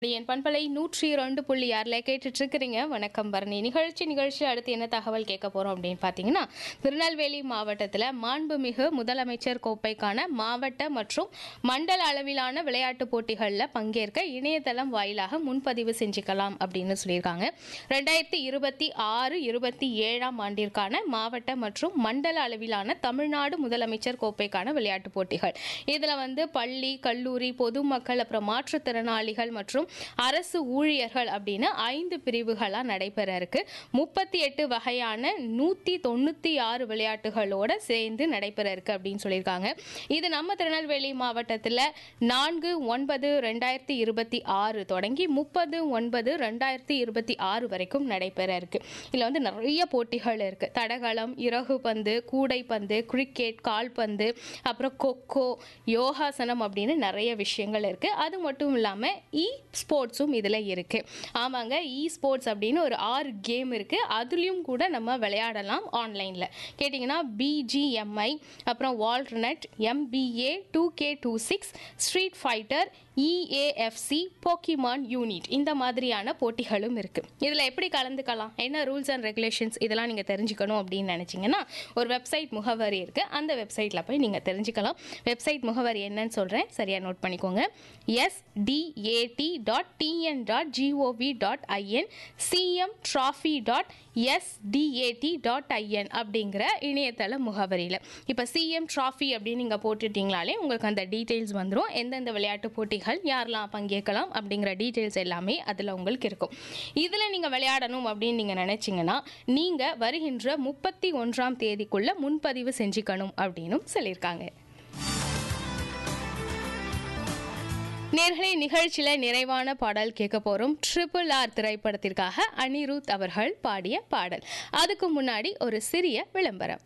என் பண்பலை நூற்றி இரண்டு புள்ளி ஆறில் கேட்டுட்டு இருக்கிறீங்க வணக்கம் பரணி நிகழ்ச்சி நிகழ்ச்சி அடுத்து என்ன தகவல் கேட்க போறோம் அப்படின்னு பார்த்தீங்கன்னா திருநெல்வேலி மாவட்டத்தில் மாண்புமிகு முதலமைச்சர் கோப்பைக்கான மாவட்ட மற்றும் மண்டல அளவிலான விளையாட்டுப் போட்டிகளில் பங்கேற்க இணையதளம் வாயிலாக முன்பதிவு செஞ்சுக்கலாம் அப்படின்னு சொல்லியிருக்காங்க ரெண்டாயிரத்தி இருபத்தி ஆறு இருபத்தி ஏழாம் ஆண்டிற்கான மாவட்ட மற்றும் மண்டல அளவிலான தமிழ்நாடு முதலமைச்சர் கோப்பைக்கான விளையாட்டுப் போட்டிகள் இதில் வந்து பள்ளி கல்லூரி பொதுமக்கள் அப்புறம் மாற்றுத்திறனாளிகள் மற்றும் அரசு ஊழியர்கள் அப்படின்னு ஐந்து பிரிவுகளாக நடைபெற இருக்கு முப்பத்தி எட்டு வகையான நூற்றி தொண்ணூற்றி ஆறு விளையாட்டுகளோட சேர்ந்து நடைபெற இருக்கு அப்படின்னு சொல்லியிருக்காங்க இது நம்ம திருநெல்வேலி மாவட்டத்தில் நான்கு ஒன்பது ரெண்டாயிரத்தி இருபத்தி ஆறு தொடங்கி முப்பது ஒன்பது ரெண்டாயிரத்தி இருபத்தி ஆறு வரைக்கும் நடைபெற இருக்கு இதில் வந்து நிறைய போட்டிகள் இருக்கு தடகளம் இறகு பந்து கூடைப்பந்து கிரிக்கெட் கால்பந்து அப்புறம் கொக்கோ யோகாசனம் அப்படின்னு நிறைய விஷயங்கள் இருக்கு அது மட்டும் இல்லாமல் இ ஸ்போர்ட்ஸும் இதில் இருக்கு ஆமாங்க இ ஸ்போர்ட்ஸ் அப்படின்னு ஒரு ஆறு கேம் இருக்கு அதுலேயும் கூட நம்ம விளையாடலாம் ஆன்லைனில் கேட்டிங்கன்னா பிஜிஎம்ஐ அப்புறம் வால்ட்நட் NBA two K two six street fighter EAFC Pokemon unite இந்த மாதிரியான போட்டிகளும் இருக்குது இதில் எப்படி கலந்துக்கலாம் என்ன ரூல்ஸ் அண்ட் ரெகுலேஷன்ஸ் இதெல்லாம் நீங்கள் தெரிஞ்சுக்கணும் அப்படின்னு நினச்சிங்கன்னா ஒரு வெப்சைட் முகவரி இருக்குது அந்த வெப்சைட்டில் போய் நீங்கள் தெரிஞ்சுக்கலாம் வெப்சைட் முகவரி என்னன்னு சொல்கிறேன் சரியாக நோட் பண்ணிக்கோங்க SDAT dot TN dot GOV dot IN CM trophy dot SDAT dot IN அப்படிங்கிற இணையதள முகவரியில் இப்போ சிஎம் ட்ராஃபி அப்படின்னு நீங்கள் போட்டுட்டீங்களாலே உங்களுக்கு அந்த டீட்டெயில்ஸ் வந்துடும் எந்தெந்த விளையாட்டு போட்டிகள் யாரெல்லாம் பங்கேற்கலாம் அப்படிங்கிற டீட்டெயில்ஸ் எல்லாமே அதில் உங்களுக்கு இருக்கும் இதில் நீங்கள் விளையாடணும் அப்படின்னு நீங்கள் நினச்சிங்கன்னா நீங்கள் வருகின்ற முப்பத்தி ஒன்றாம் தேதிக்குள்ளே முன்பதிவு செஞ்சுக்கணும் அப்படின்னும் சொல்லியிருக்காங்க நேர்களை நிகழ்ச்சியில நிறைவான பாடல் கேட்க போறோம் ட்ரிபிள் ஆர் திரைப்படத்திற்காக அனிருத் அவர்கள் பாடிய பாடல் அதுக்கு முன்னாடி ஒரு சிறிய விளம்பரம்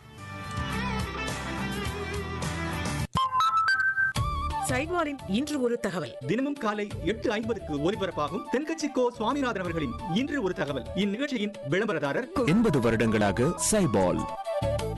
சைவாரின் இன்று ஒரு தகவல் தினமும் காலை எட்டு ஐம்பதுக்கு ஒலிபரப்பாகும் தென்கட்சி கோ சுவாமிநாதன் அவர்களின் இன்று ஒரு தகவல் இந்நிகழ்ச்சியின் விளம்பரதாரர் எண்பது வருடங்களாக சைபால்